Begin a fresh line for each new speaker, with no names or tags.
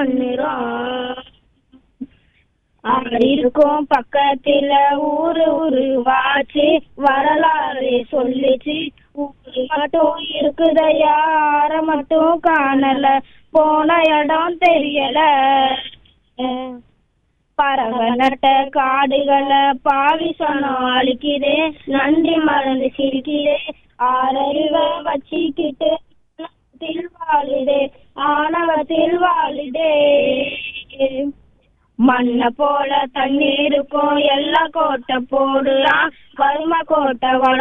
பண்ணுறோம் இருக்கும் பக்கத்துல ஊரு உருவாச்சு வரலாறு சொல்லுச்சு ஊரு மட்டும் இருக்குதையா யார மட்டும் காணல போன இடம் தெரியல பறவை நட்ட காடுகளை பாவி சொன்ன அழிக்குதே நன்றி மறந்து சிரிக்குதே ஆறறிவ வச்சிக்கிட்டு ஆணவத்தில் வாழுதே ஆணவத்தில் வாழுதே மண்ண போல தண்ணி இருக்கும் எல்லா கோட்டை போடுறான் வறுமை கோட்டை